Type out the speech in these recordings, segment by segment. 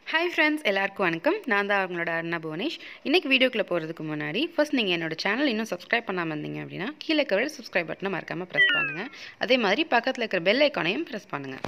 hi friends எல்லாருக்கும் வணக்கம் நான் தான் அவங்களோட அருணா புவனேஷ் இன்றைக்கி வீடியோக்குள்ளே போகிறதுக்கு முன்னாடி ஃபர்ஸ்ட் நீங்கள் என்னோட சேனல் இன்னும் சப்ஸ்கிரைப் பண்ணாமல் இருந்தீங்க அப்படின்னா கீழே இருக்கிற சப்ஸ்கிரைப் பட்டனை மறக்காமல் ப்ரெஸ் பண்ணுங்கள் அதே மாதிரி பக்கத்தில் இருக்கிற பெல் ஐக்கானையும் ப்ரெஸ் பண்ணுங்கள்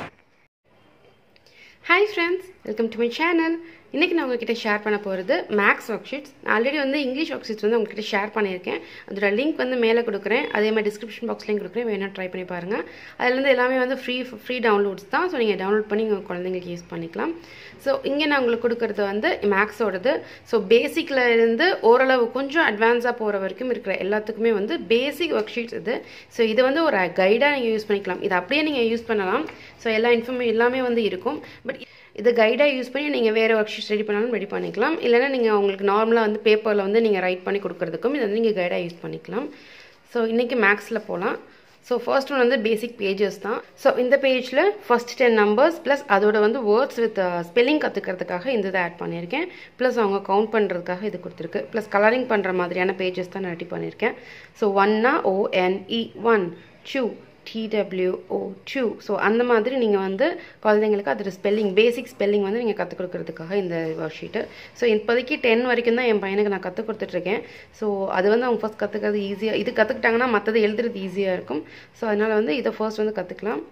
hi friends welcome to my channel இன்றைக்கி நான் உங்ககிட்ட ஷேர் பண்ண போகிறது மேக்ஸ் ஒர்க் ஷீட்ஸ் நான் ஆல்ரெடி வந்து இங்கிலீஷ் ஒர்க் ஷீட்ஸ் வந்து உங்ககிட்ட ஷேர் பண்ணியிருக்கேன் அதோட லிங்க் வந்து மேலே கொடுக்குறேன் அதே மாதிரி டிஸ்கிரிப்ஷன் பாக்ஸ்லையும் கொடுக்குறேன் வேணால் ட்ரை பண்ணி பாருங்கள் அதுலேருந்து எல்லாமே வந்து ஃப்ரீ ஃப்ரீ டவுன்லோட்ஸ் தான் ஸோ நீங்கள் டவுன்லோட் பண்ணி உங்கள் குழந்தைங்களுக்கு யூஸ் பண்ணிக்கலாம் ஸோ இங்கே நான் உங்களுக்கு கொடுக்குறது வந்து மேக்ஸோடது ஸோ பேசிக்கில் இருந்து ஓரளவு கொஞ்சம் அட்வான்ஸாக போகிற வரைக்கும் இருக்கிற எல்லாத்துக்குமே வந்து பேசிக் ஒர்க் ஷீட்ஸ் இது ஸோ இது வந்து ஒரு கைடாக நீங்கள் யூஸ் பண்ணிக்கலாம் இது அப்படியே நீங்கள் யூஸ் பண்ணலாம் ஸோ எல்லா இன்ஃபர்மே எல்லாமே வந்து இருக்கும் பட் இது கைடாக யூஸ் பண்ணி நீங்கள் வேறு ஒர்க் ஷீட்ஸ் ரெடி பண்ணாலும் ரெடி பண்ணிக்கலாம் இல்லைனா நீங்கள் உங்களுக்கு நார்மலாக வந்து பேப்பரில் வந்து நீங்கள் ரைட் பண்ணி கொடுக்குறதுக்கும் இதை வந்து நீங்கள் கைடாக யூஸ் பண்ணிக்கலாம் ஸோ இன்றைக்கி மேக்ஸில் போகலாம் ஸோ ஃபர்ஸ்ட் ஒன் வந்து பேசிக் பேஜஸ் தான் ஸோ இந்த பேஜில் ஃபர்ஸ்ட் டென் நம்பர்ஸ் ப்ளஸ் அதோட வந்து வேர்ட்ஸ் வித் ஸ்பெல்லிங் கற்றுக்கிறதுக்காக இந்த இதை ஆட் பண்ணியிருக்கேன் ப்ளஸ் அவங்க கவுண்ட் பண்ணுறதுக்காக இது கொடுத்துருக்கு ப்ளஸ் கலரிங் பண்ணுற மாதிரியான பேஜஸ் தான் நான் ரெடி பண்ணியிருக்கேன் ஸோ ஒன்னா O N E one two T W O two so அந்த மாதிரி நீங்கள் வந்து குழந்தைங்களுக்கு அதோட ஸ்பெல்லிங் பேசிக் ஸ்பெல்லிங் வந்து நீங்கள் கற்றுக் கொடுக்கறதுக்காக இந்த ஒர்க் ஷீட்டு ஸோ இப்போதைக்கு டென் வரைக்கும் தான் என் பையனுக்கு நான் கற்றுக் கொடுத்துட்ருக்கேன் ஸோ அது வந்து அவங்க ஃபஸ்ட் கற்றுக்கிறது ஈஸியாக இது கற்றுக்கிட்டாங்கன்னா மற்றது எழுதுறது ஈஸியாக இருக்கும் ஸோ அதனால் வந்து இதை ஃபர்ஸ்ட் வந்து கற்றுக்கலாம்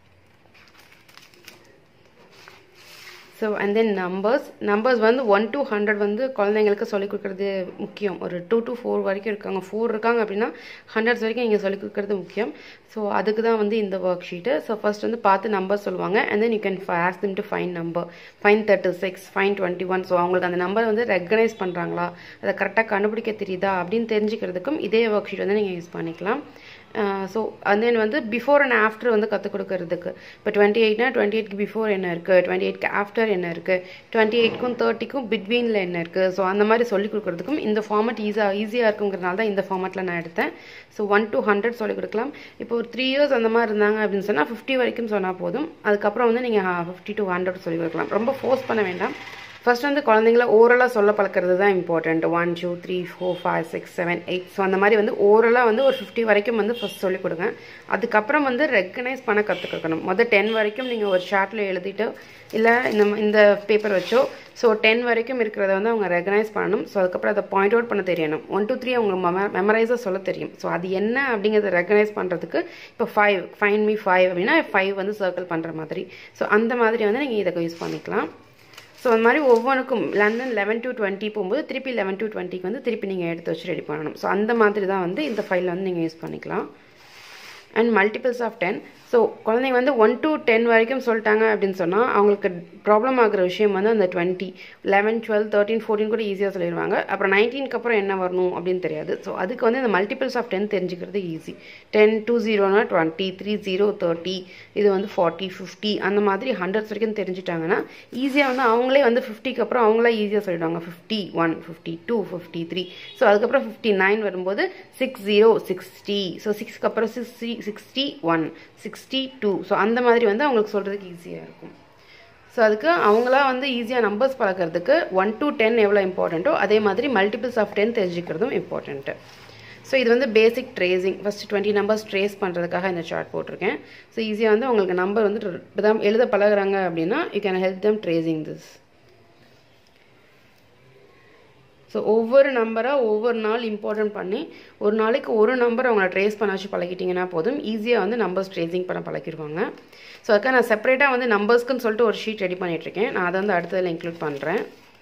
so and then numbers numbers வந்து ஒன் டு ஹண்ட்ரட் வந்து குழந்தைங்களுக்கு சொல்லிக் கொடுக்குறது முக்கியம் ஒரு டூ டு ஃபோர் வரைக்கும் இருக்காங்க ஃபோர் இருக்காங்க அப்படின்னா ஹண்ட்ரட்ஸ் வரைக்கும் நீங்கள் சொல்லிக் கொடுக்குறது முக்கியம் ஸோ அதுக்கு தான் வந்து இந்த ஒர்க் ஷீட்டு ஸோ ஃபர்ஸ்ட் வந்து பார்த்து நம்பர் சொல்லுவாங்க and then you can ask them to find number find thirty six find twenty one so அவங்களுக்கு அந்த நம்பர் வந்து ரெக்கனைஸ் பண்ணுறாங்களா அதை கரெக்டாக கண்டுபிடிக்க தெரியுதா அப்படின்னு தெரிஞ்சுக்கிறதுக்கும் இதே ஒர்க் ஷீட் வந்து நீங்கள் யூஸ் பண்ணிக்கலாம் ஸோ அண்ட் தென் வந்து பிஃபோர் அண்ட் ஆஃப்டர் வந்து கற்றுக் கொடுக்கறதுக்கு இப்போ டுவெண்ட்டி எயிட்னா டுவெண்ட்டி எயிட்க்கு பிஃபோர் என்ன இருக்குது டுவெண்ட்டி எயிட்க்கு ஆஃப்டர் என்ன இருக்குது டுவெண்ட்டி எயிட்க்கும் தேர்ட்டிக்கும் பிட்வீனில் என்ன இருக்குது ஸோ அந்த மாதிரி சொல்லிக் கொடுக்குறதுக்கும் இந்த ஃபார்மட் ஈஸியாக ஈஸியாக இருக்குங்கிறனால தான் இந்த ஃபார்மட்டில் நான் எடுத்தேன் ஸோ ஒன் டு ஹண்ட்ரட் சொல்லிக் கொடுக்கலாம் இப்போ ஒரு த்ரீ இயர்ஸ் அந்த மாதிரி இருந்தாங்க அப்படின்னு சொன்னால் ஃபிஃப்டி வரைக்கும் சொன்னால் போதும் அதுக்கப்புறம் வந்து நீங்கள் ஃபிஃப்டி டு ஹண்ட்ரட் சொல்லிக் கொடுக்கலாம் ரொம்ப ஃபோர்ஸ் பண்ண வேண்டாம் ஃபர்ஸ்ட் வந்து குழந்தைங்கள ஓரலாக சொல்ல பழக்கிறது தான் important one two three four five six seven eight so அந்த மாதிரி வந்து ஓரலாக வந்து ஒரு ஃபிஃப்டி வரைக்கும் வந்து ஃபஸ்ட் சொல்லிக் கொடுங்க அதுக்கப்புறம் வந்து ரெக்கனைஸ் பண்ண கற்றுக்கணும் மொதல் டென் வரைக்கும் நீங்கள் ஒரு ஷார்ட்டில் எழுதிட்டு இல்லை இந்த இந்த பேப்பர் வச்சோ ஸோ டென் வரைக்கும் இருக்கிறத வந்து அவங்க ரெகனைஸ் பண்ணணும் ஸோ அதுக்கப்புறம் அதை பாயிண்ட் அவுட் பண்ண தெரியணும் ஒன் டூ த்ரீ அவங்க மெம மெமரைஸாக சொல்ல தெரியும் ஸோ அது என்ன அப்படிங்கிறத ரெகனைஸ் பண்ணுறதுக்கு இப்போ ஃபைவ் ஃபைன் மீ ஃபைவ் அப்படின்னா ஃபைவ் வந்து சர்க்கிள் பண்ணுற மாதிரி ஸோ அந்த மாதிரி வந்து நீங்கள் இதை யூஸ் பண்ணிக்கலாம் ஸோ அந்த மாதிரி ஒவ்வொன்றுக்கும் லண்டன் லெவன் டு டுவெண்ட்டி போகும்போது திருப்பி லெவன் டு டுவெண்ட்டிக்கு வந்து திருப்பி நீங்கள் எடுத்து வச்சு ரெடி பண்ணணும் ஸோ அந்த மாதிரி தான் வந்து இந்த ஃபைல் வந்து நீங்கள் யூஸ் பண்ணிக்கலாம் and multiples of ten so குழந்தைங்க வந்து ஒன் டு டென் வரைக்கும் சொல்லிட்டாங்க அப்படின்னு சொன்னால் அவங்களுக்கு ப்ராப்ளம் ஆகிற விஷயம் வந்து அந்த twenty eleven twelve thirteen fourteen கூட ஈஸியாக சொல்லிடுவாங்க அப்புறம் நைன்டீனுக்கு அப்புறம் என்ன வரணும் அப்படின்னு தெரியாது ஸோ அதுக்கு வந்து இந்த மல்டிபிள்ஸ் ஆஃப் டென் தெரிஞ்சுக்கிறது ஈஸி டென் டூ ஜீரோனா டுவெண்ட்டி த்ரீ ஜீரோ தேர்ட்டி இது வந்து ஃபார்ட்டி ஃபிஃப்டி அந்த மாதிரி ஹண்ட்ரட்ஸ் வரைக்கும் தெரிஞ்சுட்டாங்கன்னா ஈஸியாக வந்து அவங்களே வந்து ஃபிஃப்டிக்கு அப்புறம் அவங்களே ஈஸியாக சொல்லிடுவாங்க fifty one fifty two fifty three so அதுக்கப்புறம் ஃபிஃப்டி நைன் வரும்போது சிக்ஸ் ஜீரோ சிக்ஸ்டி ஸோ சிக்ஸ்க்கு அப்புறம் sixty sixty one sixty two so அந்த மாதிரி வந்து அவங்களுக்கு சொல்கிறதுக்கு ஈஸியாக இருக்கும் ஸோ அதுக்கு அவங்களா வந்து ஈஸியாக நம்பர்ஸ் பழக்கிறதுக்கு ஒன் டு டென் எவ்வளோ இம்பார்ட்டண்ட்டோ அதே மாதிரி மல்டிபிள்ஸ் ஆஃப் டென் தெரிஞ்சுக்கிறதும் இம்பார்ட்டண்ட்டு ஸோ இது வந்து basic tracing first twenty numbers trace பண்ணுறதுக்காக இந்த சார்ட் போட்டிருக்கேன் ஸோ ஈஸியாக வந்து உங்களுக்கு நம்பர் வந்து இப்போ தான் எழுத பழகுறாங்க அப்படின்னா you can help them tracing this so ஒவ்வொரு நம்பராக ஒவ்வொரு நாள் இம்பார்ட்டன்ட் பண்ணி ஒரு நாளைக்கு ஒரு நம்பர் அவங்கள ட்ரேஸ் பண்ண வச்சு பழகிட்டிங்கன்னா போதும் ஈஸியாக வந்து நம்பர்ஸ் ட்ரேசிங் பண்ண பழகிடுவாங்க ஸோ அதுக்காக நான் செப்பரேட்டாக வந்து நம்பர்ஸ்க்குன்னு சொல்லிட்டு ஒரு ஷீட் ரெடி பண்ணிகிட்ருக்கேன் நான் அதை வந்து அடுத்ததில் இன்க்ளூட் பண்ணுறேன்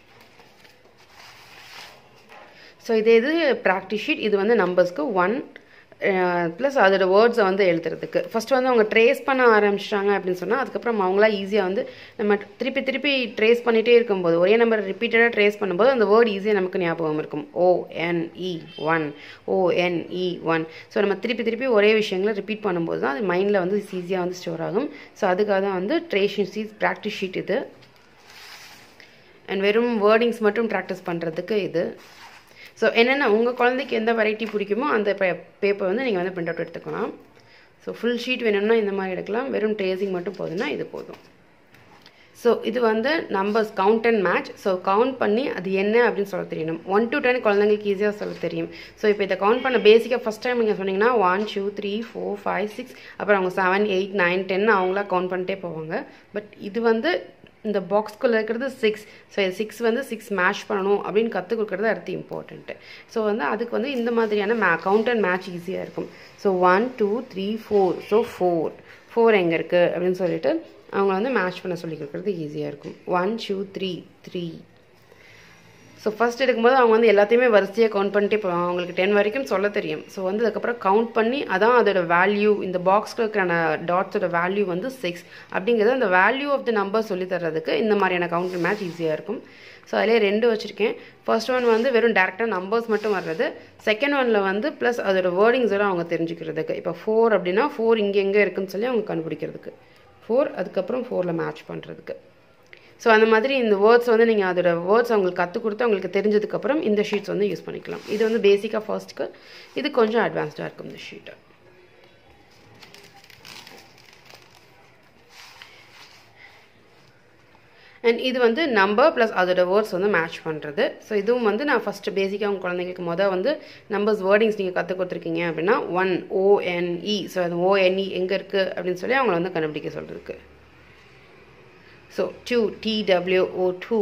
ஸோ இது இது ப்ராக்டிஸ் ஷீட் இது வந்து நம்பர்ஸ்க்கு ஒன் ப்ளஸ் அதோட வேர்ட்ஸை வந்து எழுதுறதுக்கு ஃபஸ்ட் வந்து அவங்க ட்ரேஸ் பண்ண ஆரம்பிச்சிட்டாங்க அப்படின்னு சொன்னால் அதுக்கப்புறம் அவங்களா ஈஸியாக வந்து நம்ம திருப்பி திருப்பி ட்ரேஸ் பண்ணிகிட்டே இருக்கும்போது ஒரே நம்பர் ரிப்பீட்டடாக ட்ரேஸ் பண்ணும்போது அந்த வேர்ட் ஈஸியாக நமக்கு ஞாபகம் இருக்கும் O N E one O N E one so நம்ம திருப்பி திருப்பி ஒரே விஷயங்களை ரிப்பீட் பண்ணும்போது தான் அது மைண்டில் வந்து ஈஸியாக வந்து ஸ்டோர் ஆகும் ஸோ அதுக்காக தான் வந்து ட்ரேஷன் சீஸ் ப்ராக்டிஸ் ஷீட் இது அண்ட் வெறும் வேர்டிங்ஸ் மட்டும் ப்ராக்டிஸ் பண்ணுறதுக்கு இது ஸோ என்னென்ன உங்கள் குழந்தைக்கு எந்த வெரைட்டி பிடிக்குமோ அந்த பேப்பர் வந்து நீங்கள் வந்து பிரிண்ட் அவுட் எடுத்துக்கலாம் ஸோ ஃபுல் ஷீட் வேணும்னா இந்த மாதிரி எடுக்கலாம் வெறும் ட்ரேசிங் மட்டும் போதுன்னா இது போதும் ஸோ இது வந்து numbers count and match so count பண்ணி அது என்ன அப்படின்னு சொல்ல தெரியணும் ஒன் டு டென் குழந்தைங்களுக்கு ஈஸியாக சொல்ல தெரியும் ஸோ இப்போ இதை கவுண்ட் பண்ண பேசிக்காக ஃபஸ்ட் டைம் நீங்கள் சொன்னீங்கன்னா one two three four five six அப்புறம் அவங்க செவன் எயிட் நைன் டென் அவங்களா கவுண்ட் பண்ணிட்டே போவாங்க பட் இது வந்து இந்த பாக்ஸ்குள்ளே இருக்கிறது சிக்ஸ் ஸோ சிக்ஸ் வந்து சிக்ஸ் மேட்ச் பண்ணணும் அப்படின்னு கற்றுக் கொடுக்குறது அடுத்து இம்பார்ட்டண்ட்டு ஸோ வந்து அதுக்கு வந்து இந்த மாதிரியான மே கவுண்ட் அண்ட் மேட்ச் ஈஸியாக இருக்கும் so one two three four so four four எங்கே இருக்குது அப்படின்னு சொல்லிட்டு அவங்க வந்து மேட்ச் பண்ண சொல்லி கொடுக்குறது ஈஸியாக இருக்கும் one two three three so first எடுக்கும்போது அவங்க வந்து எல்லாத்தையுமே வரிசையாக கவுண்ட் பண்ணிட்டே போவாங்க அவங்களுக்கு டென் வரைக்கும் சொல்ல தெரியும் ஸோ வந்து அதுக்கப்புறம் கவுண்ட் பண்ணி அதான் அதோட வேல்யூ இந்த பாக்ஸில் இருக்கிற டாட்ஸோட வேல்யூ வந்து சிக்ஸ் அப்படிங்கிறது அந்த வேல்யூ ஆஃப் த நம்பர் சொல்லி தர்றதுக்கு இந்த மாதிரியான கவுண்ட் மேட்ச் ஈஸியாக இருக்கும் ஸோ அதிலே ரெண்டு வச்சுருக்கேன் ஃபர்ஸ்ட் ஒன் வந்து வெறும் டேரெக்டாக நம்பர்ஸ் மட்டும் வர்றது செகண்ட் ஒனில் வந்து ப்ளஸ் அதோட வேர்டிங்ஸ் எல்லாம் அவங்க தெரிஞ்சுக்கிறதுக்கு இப்போ ஃபோர் அப்படின்னா ஃபோர் இங்கே எங்கே இருக்குன்னு சொல்லி அவங்க கண்டுபிடிக்கிறதுக்கு ஃபோர் அதுக்கப்புறம் ஃபோரில் மேட்ச் பண்ணுறதுக்கு ஸோ அந்த மாதிரி இந்த வேர்ட்ஸ் வந்து நீங்கள் அதோட வேர்ட்ஸ் அவங்களுக்கு கற்றுக் கொடுத்து அவங்களுக்கு தெரிஞ்சதுக்கப்புறம் இந்த ஷீட்ஸ் வந்து யூஸ் பண்ணிக்கலாம் இது வந்து பேசிக்காக ஃபர்ஸ்ட்டுக்கு இது கொஞ்சம் அட்வான்ஸ்டாக இருக்கும் இந்த ஷீட்டு அண்ட் இது வந்து நம்பர் ப்ளஸ் அதோட வேர்ட்ஸ் வந்து மேட்ச் பண்ணுறது ஸோ இதுவும் வந்து நான் ஃபஸ்ட்டு பேசிக்காக உங்கள் குழந்தைங்களுக்கு மொதல் வந்து நம்பர்ஸ் வேர்டிங்ஸ் நீங்கள் கற்றுக் கொடுத்துருக்கீங்க அப்படின்னா ஒன் ஓஎன்இ ஸோ அது ஓஎன்இ எங்கே இருக்குது அப்படின்னு சொல்லி அவங்கள வந்து கண்டுபிடிக்க சொல்கிறதுக்கு so two T W O two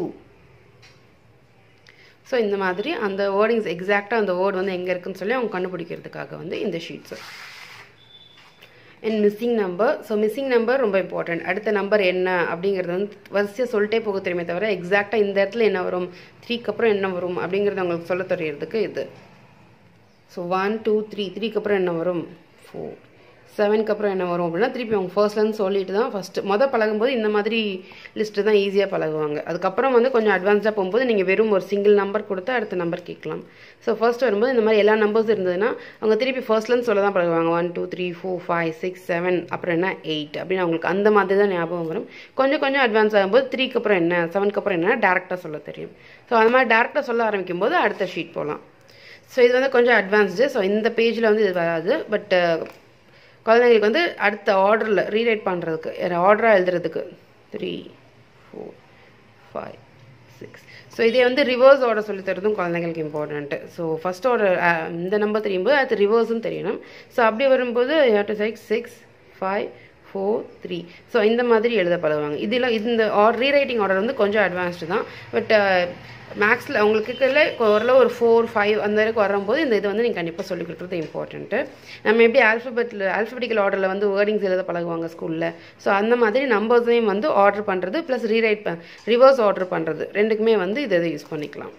so இந்த மாதிரி அந்த வேர்டிங்ஸ் எக்ஸாக்டாக அந்த வேர்டு வந்து எங்கே இருக்குன்னு சொல்லி அவங்க கண்டுபிடிக்கிறதுக்காக வந்து இந்த sheets and missing number so missing number ரொம்ப இம்பார்ட்டன்ட் அடுத்த நம்பர் என்ன அப்படிங்கிறது வந்து வரிசையாக சொல்லிட்டே போக தெரியுமே தவிர எக்ஸாக்டாக இந்த இடத்துல என்ன வரும் த்ரீக்கு அப்புறம் என்ன வரும் அப்படிங்கிறது அவங்களுக்கு சொல்ல தெரியறதுக்கு இது ஸோ ஒன் டூ த்ரீ த்ரீக்கு அப்புறம் என்ன வரும் ஃபோர் செவனுக்கு அப்புறம் என்ன வரும் அப்படின்னா திருப்பி அவங்க ஃபர்ஸ்ட்லேருந்து சொல்லிட்டு தான் ஃபஸ்ட்டு மொதல் பழகும்போது இந்த மாதிரி லிஸ்ட்டு தான் ஈஸியாக பழகுவாங்க அதுக்கப்புறம் வந்து கொஞ்சம் அட்வான்ஸாக போகும்போது நீங்கள் வெறும் ஒரு சிங்கிள் நம்பர் கொடுத்து அடுத்த நம்பர் கேட்கலாம் ஸோ ஃபர்ஸ்ட் வரும்போது இந்த மாதிரி எல்லா நம்பர்ஸ் இருந்ததுன்னா அவங்க திருப்பி ஃபர்ஸ்ட்லேருந்து சொல்ல தான் பழகுவாங்க one two three four five six seven அப்புறம் என்ன எயிட் அப்படின்னு அவங்களுக்கு அந்த மாதிரி தான் ஞாபகம் வரும் கொஞ்சம் கொஞ்சம் அட்வான்ஸ் ஆகும்போது த்ரீக்கு அப்புறம் என்ன செவனுக்கு அப்புறம் என்ன டேரெக்டாக சொல்ல தெரியும் ஸோ அந்த மாதிரி டேரெக்டாக சொல்ல ஆரம்பிக்கும் போது அடுத்த ஷீட் போகலாம் ஸோ இது வந்து கொஞ்சம் அட்வான்ஸ்டு ஸோ இந்த பேஜில் வந்து இது வராது பட் குழந்தைங்களுக்கு வந்து அடுத்த ஆர்டரில் ரீரைட் பண்ணுறதுக்கு ஆர்டராக எழுதுறதுக்கு three four five six so இதே வந்து ரிவர்ஸ் ஆர்டர் சொல்லி தரதும் குழந்தைங்களுக்கு இம்பார்ட்டண்ட்டு ஸோ ஃபஸ்ட் ஆர்டர் இந்த நம்பர் தெரியும்போது அது ரிவர்ஸும் தெரியணும் ஸோ அப்படி வரும்போது to six six five four three so இந்த மாதிரி எழுத பழகுவாங்க இதில் இந்த ஆர் ரீரைட்டிங் ஆர்டர் வந்து கொஞ்சம் அட்வான்ஸ்டு தான் பட் மேக்ஸில் உங்களுக்கு இருக்கிறதுல ஓரளவு ஒரு ஃபோர் ஃபைவ் அந்த வரைக்கும் வரும்போது இந்த இது வந்து நீங்கள் கண்டிப்பாக சொல்லிக் கொடுக்குறது இம்பார்ட்டண்ட்டு நம்ம எப்படி ஆல்ஃபபெட்டில் ஆல்ஃபபெட்டிக்கல் ஆர்டரில் வந்து வேர்டிங்ஸ் எழுத பழகுவாங்க ஸ்கூலில் ஸோ அந்த மாதிரி நம்பர்ஸையும் வந்து ஆர்டர் பண்ணுறது ப்ளஸ் ரீரைட் ரிவர்ஸ் ஆர்டர் பண்ணுறது ரெண்டுக்குமே வந்து இதை இதை யூஸ் பண்ணிக்கலாம்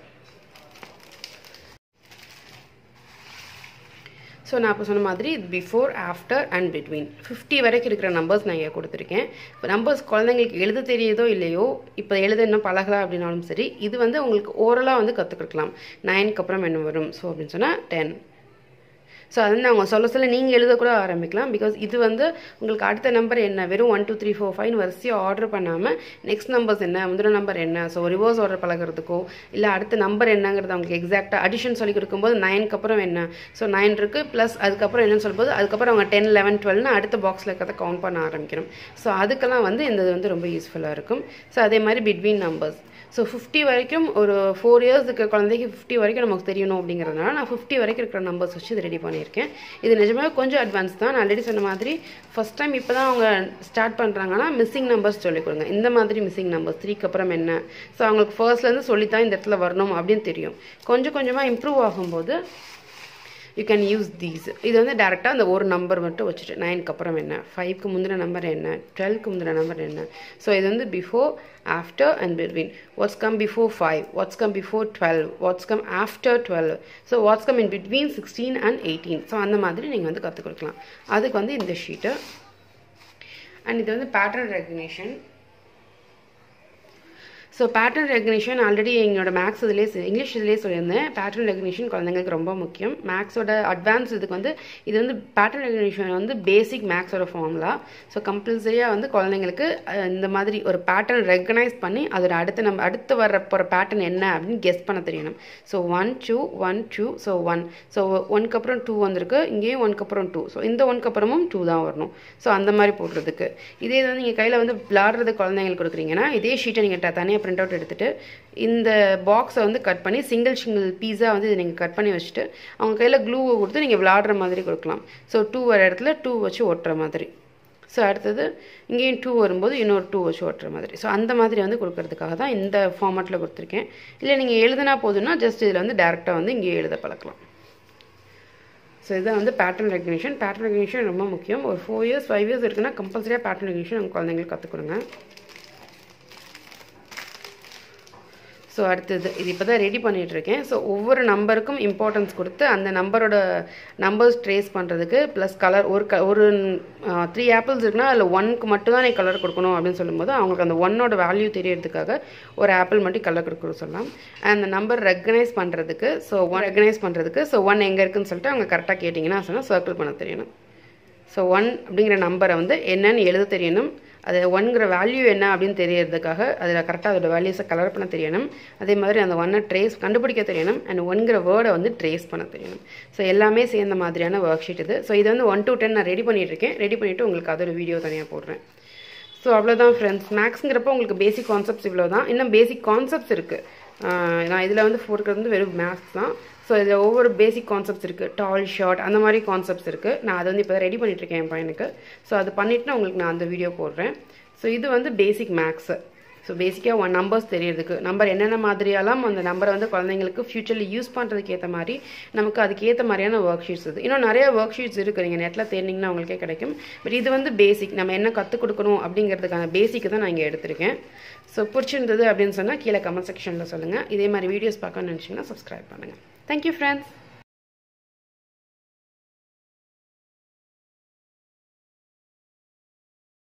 ஸோ நான் இப்போ சொன்ன மாதிரி before after and between fifty வரைக்கும் இருக்கிற நம்பர்ஸ் நான் இங்கே கொடுத்துருக்கேன் இப்போ நம்பர்ஸ் குழந்தைங்களுக்கு எழுத தெரியுதோ இல்லையோ இப்போ எழுத இன்னும் பழகலாம் அப்படின்னாலும் சரி இது வந்து உங்களுக்கு ஓரலாக வந்து கற்றுக்கலாம் நைனுக்கு அப்புறம் என்ன வரும் ஸோ அப்படின்னு சொன்னால் டென் ஸோ அது வந்து அவங்க சொல்ல சொல்ல நீங்கள் எழுதக்கூட ஆரம்பிக்கலாம் பிகாஸ் இது வந்து உங்களுக்கு அடுத்த நம்பர் என்ன வெறும் one two three four five வரிசையாக ஆர்டர் பண்ணாமல் நெக்ஸ்ட் நம்பர்ஸ் என்ன முதல் நம்பர் என்ன ஸோ ரிவர்ஸ் ஆர்டர் பழகிறதுக்கோ இல்லை அடுத்த நம்பர் என்னங்கிறது அவங்களுக்கு எக்ஸாக்டாக அடிஷன் சொல்லி கொடுக்கும்போது நைனுக்கு அப்புறம் என்ன ஸோ நைன் இருக்குது ப்ளஸ் அதுக்கப்புறம் என்னன்னு சொல்லும்போது அதுக்கப்புறம் அவங்க டென் லெவன் டுவெல்னு அடுத்த பாக்ஸில் இருக்கிறத கவுண்ட் பண்ண ஆரம்பிக்கணும் ஸோ அதுக்கெல்லாம் வந்து இந்த இது வந்து ரொம்ப யூஸ்ஃபுல்லாக இருக்கும் ஸோ அதே மாதிரி பிட்வீன் நம்பர்ஸ் ஸோ ஃபிஃப்டி வரைக்கும் ஒரு ஃபோர் இயர்ஸ் இருக்க குழந்தைக்கு ஃபிஃப்டி வரைக்கும் நமக்கு தெரியணும் அப்படிங்கிறதுனால நான் ஃபிஃப்டி வரைக்கும் இருக்கிற நம்பர்ஸ் வச்சு இது ரெடி பண்ணியிருக்கேன் இது நிஜமாவே கொஞ்சம் அட்வான்ஸ் தான் நான் ஆல்ரெடி சொன்ன மாதிரி ஃபஸ்ட் டைம் இப்போ தான் அவங்க ஸ்டார்ட் பண்ணுறாங்கன்னா மிஸ்ஸிங் நம்பர்ஸ் சொல்லிக் கொடுங்க இந்த மாதிரி மிஸ்ஸிங் நம்பர்ஸ் த்ரீக்கு அப்புறம் என்ன ஸோ அவங்களுக்கு ஃபர்ஸ்ட்லேருந்து சொல்லித்தான் இந்த இடத்துல வரணும் அப்படின்னு தெரியும் கொஞ்சம் கொஞ்சமாக இம்ப்ரூவ் ஆகும்போது யூ கேன் யூஸ் தீஸ் இது வந்து டேரெக்டாக அந்த ஒரு நம்பர் மட்டும் வச்சுட்டு நைனுக்கு அப்புறம் என்ன ஃபைவ்க்கு முந்தின நம்பர் என்ன டுவெல்க்கு முந்தின நம்பர் என்ன ஸோ இது வந்து before after and between what's come before five what's come before twelve what's come after twelve so what's come in between sixteen and eighteen so அந்த மாதிரி நீங்கள் வந்து கற்றுக் கொடுக்கலாம் அதுக்கு வந்து இந்த ஷீட்டு அண்ட் இது வந்து pattern recognition so pattern recognition already எங்களோட மேக்ஸ் இதுலேயே இங்கிலீஷ் இதுலேயே சொல்லியிருந்தேன் பேட்டர்ன் ரெகக்னிஷன் குழந்தைங்களுக்கு ரொம்ப முக்கியம் மேக்ஸோட அட்வான்ஸ் இதுக்கு வந்து இது வந்து பேட்டர்ன் ரெகக்னிஷன் வந்து பேசிக் மேக்ஸோட ஃபார்முலா ஸோ கம்பல்சரியாக வந்து குழந்தைங்களுக்கு இந்த மாதிரி ஒரு பேட்டர்ன் ரெகனைஸ் பண்ணி அதோட அடுத்த நம்ம அடுத்து வர போகிற பேட்டர்ன் என்ன அப்படின்னு கெஸ் பண்ண தெரியணும் so one two one two so one so ஒன்க்கு அப்புறம் டூ வந்திருக்கு இங்கேயும் ஒன்க்கு அப்புறம் டூ ஸோ இந்த ஒன்க்கு அப்புறமும் டூ தான் வரணும் ஸோ அந்த மாதிரி போடுறதுக்கு இதே வந்து நீங்கள் கையில் வந்து விளாடுறது குழந்தைங்களுக்கு கொடுக்குறீங்கன்னா இதே ஷீட்டை நீங்கள் தனியாக பிரிண்ட் அவுட் எடுத்துகிட்டு இந்த பாக்ஸை வந்து கட் பண்ணி சிங்கிள் சிங்கிள் பீஸாக வந்து இதை நீங்கள் கட் பண்ணி வச்சுட்டு அவங்க கையில் க்ளூவை கொடுத்து நீங்கள் விளாடுற மாதிரி கொடுக்கலாம் ஸோ டூ வர இடத்துல டூ வச்சு ஒட்டுற மாதிரி ஸோ அடுத்தது இங்கேயும் டூ வரும்போது இன்னொரு டூ வச்சு ஓட்டுற மாதிரி ஸோ அந்த மாதிரி வந்து கொடுக்கறதுக்காக தான் இந்த ஃபார்மேட்டில் கொடுத்துருக்கேன் இல்லை நீங்கள் எழுதுனா போதும்னா ஜஸ்ட் இதில் வந்து டேரெக்டாக வந்து இங்கே எழுத பழக்கலாம் ஸோ இதுதான் வந்து பேட்டர்ன் ரெகக்னிஷன் பேட்டர்ன் ரெகக்னிஷன் ரொம்ப முக்கியம் ஒரு ஃபோர் இயர்ஸ் ஃபைவ் இயர்ஸ் இருக்குன்னா கம்பல்சரியாக பேட்டர்ன் ரெகக்னிஷன் உங்கள் குழந்தைங்களுக்கு கற்றுக் கொடுங்க ஸோ அடுத்தது இது இப்போ தான் ரெடி பண்ணிகிட்ருக்கேன் ஸோ ஒவ்வொரு நம்பருக்கும் இம்பார்ட்டன்ஸ் கொடுத்து அந்த நம்பரோட நம்பர்ஸ் ட்ரேஸ் பண்ணுறதுக்கு ப்ளஸ் கலர் ஒரு க ஒரு த்ரீ ஆப்பிள்ஸ் இருக்குன்னா அதில் ஒன்க்கு மட்டும் தான் நீ கலர் கொடுக்கணும் அப்படின்னு சொல்லும்போது அவங்களுக்கு அந்த ஒன்னோட வேல்யூ தெரியறதுக்காக ஒரு ஆப்பிள் மட்டும் கலர் கொடுக்க சொல்லலாம் அந்த நம்பர் ரெக்கனைஸ் பண்ணுறதுக்கு ஸோ ஒன் ரெக்கனைஸ் பண்ணுறதுக்கு ஸோ ஒன் எங்கே இருக்குன்னு சொல்லிட்டு அவங்க கரெக்டாக கேட்டிங்கன்னா சொன்னால் சர்க்கிள் பண்ண தெரியணும் ஸோ ஒன் அப்படிங்கிற நம்பரை வந்து என்னன்னு எழுத தெரியணும் அது ஒன்கிற வேல்யூ என்ன அப்படின்னு தெரியறதுக்காக அதில் கரெக்டாக அதோட வேல்யூஸை கலர் பண்ண தெரியணும் அதே மாதிரி அந்த ஒன்னை ட்ரேஸ் கண்டுபிடிக்க தெரியணும் அண்ட் ஒன்கிற வேர்டை வந்து ட்ரேஸ் பண்ண தெரியணும் ஸோ எல்லாமே சேர்ந்த மாதிரியான ஒர்க் ஷீட் இது ஸோ இது வந்து ஒன் டு டென் நான் ரெடி பண்ணிகிட்ருக்கேன் ரெடி பண்ணிவிட்டு உங்களுக்கு அதோட வீடியோ தனியாக போடுறேன் ஸோ அவ்வளோதான் ஃப்ரெண்ட்ஸ் மேக்ஸுங்கிறப்போ உங்களுக்கு பேசிக் கான்செப்ட்ஸ் இவ்வளோ தான் இன்னும் பேசிக் கான்செப்ட்ஸ் இருக்குது நான் இதில் வந்து ஃபோர்க்கிறது வந்து வெறும் மேக்ஸ் தான் ஸோ இதில் ஒவ்வொரு பேசிக் கான்செப்ட்ஸ் இருக்குது டால் ஷார்ட் அந்த மாதிரி கான்செப்ட்ஸ் இருக்குது நான் அதை வந்து இப்போ ரெடி பண்ணிகிட்ருக்கேன் என் பையனுக்கு ஸோ அது பண்ணிவிட்டு நான் உங்களுக்கு நான் அந்த வீடியோ போடுறேன் ஸோ இது வந்து பேசிக் மேக்ஸு ஸோ பேசிக்காக ஒன் நம்பர்ஸ் தெரியறதுக்கு நம்பர் என்னென்ன மாதிரியெல்லாம் அந்த நம்பரை வந்து குழந்தைங்களுக்கு ஃப்யூச்சரில் யூஸ் பண்ணுறதுக்கு ஏற்ற மாதிரி நமக்கு அதுக்கு ஏற்ற மாதிரியான ஒர்க் ஷீட்ஸ் இது இன்னும் நிறைய ஒர்க் ஷீட்ஸ் இருக்குது நீங்கள் நெட்டில் தேர்னிங்கன்னா உங்களுக்கே கிடைக்கும் பட் இது வந்து பேசிக் நம்ம என்ன கற்றுக் கொடுக்கணும் அப்படிங்கிறதுக்கான பேசிக்கு தான் நான் இங்கே எடுத்திருக்கேன் ஸோ பிடிச்சிருந்தது அப்படின்னு சொன்னால் கீழே கமெண்ட் செக்ஷனில் சொல்லுங்கள் இதே மாதிரி வீடியோஸ் பார்க்கணும்னு நினச்சிங்கன்னா சப்ஸ்கிரைப் பண்ணுங்கள் தேங்க்யூ ஃப்ரெண்ட்ஸ்